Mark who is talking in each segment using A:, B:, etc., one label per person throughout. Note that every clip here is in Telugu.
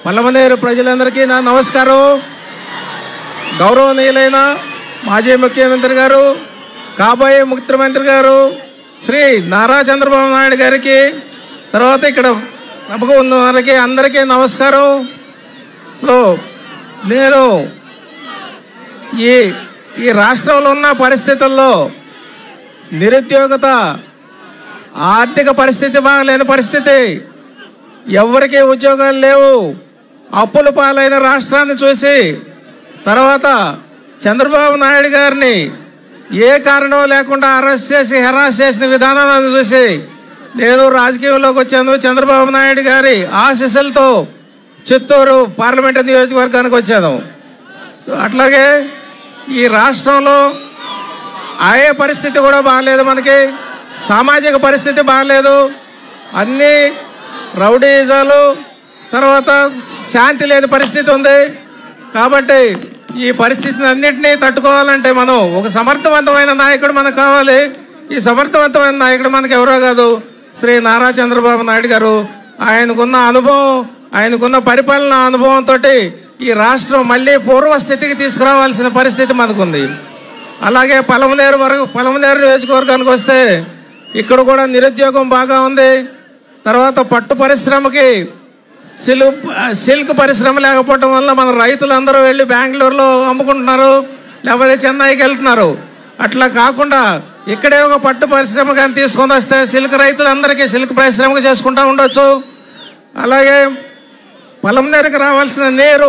A: పల్లమనేరు ప్రజలందరికీ నా నమస్కారం గౌరవనీయులైన మాజీ ముఖ్యమంత్రి గారు కాబోయే ముఖ్యమంత్రి గారు శ్రీ నారా చంద్రబాబు నాయుడు గారికి తర్వాత ఇక్కడ సభకు ఉన్న వారికి అందరికీ నమస్కారం సో నేను ఈ ఈ రాష్ట్రంలో ఉన్న పరిస్థితుల్లో నిరుద్యోగత ఆర్థిక పరిస్థితి బాగలేని పరిస్థితి ఎవరికీ ఉద్యోగాలు లేవు అప్పుల పాలైన రాష్ట్రాన్ని చూసి తర్వాత చంద్రబాబు నాయుడు గారిని ఏ కారణం లేకుండా అరెస్ట్ చేసి హెరాస్ చేసిన విధానాన్ని చూసి నేను రాజకీయంలోకి వచ్చాను చంద్రబాబు నాయుడు గారి ఆశీస్సులతో చిత్తూరు పార్లమెంటు నియోజకవర్గానికి వచ్చాను సో అట్లాగే ఈ రాష్ట్రంలో ఆయే పరిస్థితి కూడా బాగలేదు మనకి సామాజిక పరిస్థితి బాగలేదు అన్నీ రౌడీజాలు తర్వాత శాంతి లేని పరిస్థితి ఉంది కాబట్టి ఈ పరిస్థితిని అన్నింటినీ తట్టుకోవాలంటే మనం ఒక సమర్థవంతమైన నాయకుడు మనకు కావాలి ఈ సమర్థవంతమైన నాయకుడు మనకు ఎవరో కాదు శ్రీ నారా చంద్రబాబు నాయుడు గారు ఆయనకున్న అనుభవం ఆయనకున్న పరిపాలన అనుభవంతో ఈ రాష్ట్రం మళ్ళీ పూర్వస్థితికి తీసుకురావాల్సిన పరిస్థితి మనకుంది అలాగే పలమనేరు వరకు పలమనేరు నియోజకవర్గానికి వస్తే ఇక్కడ కూడా నిరుద్యోగం బాగా ఉంది తర్వాత పట్టు పరిశ్రమకి సిల్క్ సిల్క్ పరిశ్రమ లేకపోవటం వల్ల మన రైతులందరూ వెళ్ళి బెంగళూరులో అమ్ముకుంటున్నారు లేకపోతే చెన్నైకి వెళ్తున్నారు అట్లా కాకుండా ఇక్కడే ఒక పట్టు పరిశ్రమ కానీ తీసుకొని వస్తే సిల్క్ రైతులందరికీ సిల్క్ పరిశ్రమ చేసుకుంటూ ఉండొచ్చు అలాగే పొలంనేరుకి రావాల్సిన నీరు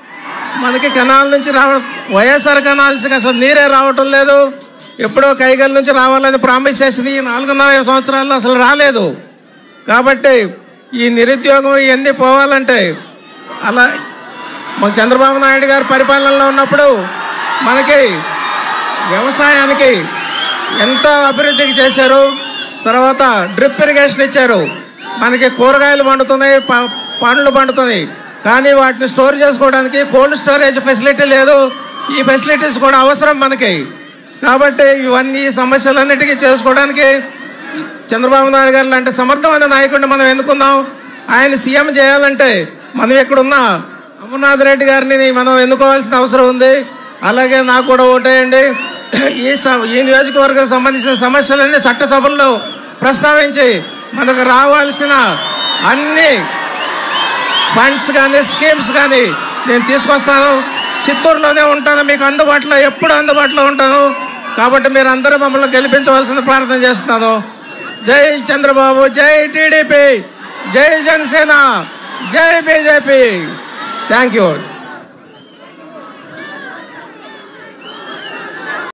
A: మనకి కెనాల్ నుంచి రావ వైఎస్ఆర్ కెనాల్స్కి అసలు నీరే రావటం లేదు ఎప్పుడో కైగల్ నుంచి రావాలని ప్రామిస్ చేసింది ఈ నాలుగున్నర సంవత్సరాల్లో అసలు రాలేదు కాబట్టి ఈ నిరుద్యోగం ఇవన్నీ పోవాలంటే అలా మన చంద్రబాబు నాయుడు గారు పరిపాలనలో ఉన్నప్పుడు మనకి వ్యవసాయానికి ఎంతో అభివృద్ధికి చేశారు తర్వాత డ్రిప్ ఇరిగేషన్ ఇచ్చారు మనకి కూరగాయలు పండుతున్నాయి ప- పండ్లు పండుతున్నాయి కానీ వాటిని స్టోర్ చేసుకోవడానికి కోల్డ్ స్టోరేజ్ ఫెసిలిటీ లేదు ఈ ఫెసిలిటీస్ కూడా అవసరం మనకి కాబట్టి ఇవన్నీ ఈ సమస్యలన్నిటికీ చేసుకోవడానికి చంద్రబాబు నాయుడు గారు లాంటి సమర్థమైన నాయకుడిని మనం ఎన్నుకుందాం ఆయన సీఎం చేయాలంటే మనం ఇక్కడున్న అమర్నాథ్ రెడ్డి గారిని మనం ఎన్నుకోవాల్సిన అవసరం ఉంది అలాగే నాకు కూడా ఓటేయండి ఈ స- ఈ నియోజకవర్గం సంబంధించిన సమస్యలన్నీ చట్టసభల్లో ప్రస్తావించి మనకు రావాల్సిన అన్ని ఫండ్స్ కానీ స్కీమ్స్ కానీ నేను తీసుకొస్తాను చిత్తూరులోనే ఉంటాను మీకు అందుబాటులో ఎప్పుడు అందుబాటులో ఉంటాను కాబట్టి మీరు అందరూ మమ్మల్ని గెలిపించవలసిన ప్రార్థన చేస్తున్నాను జై చంద్రబాబు జై టీడీపీ జై జనసేన జై బీజేపీ థ్యాంక్ యూ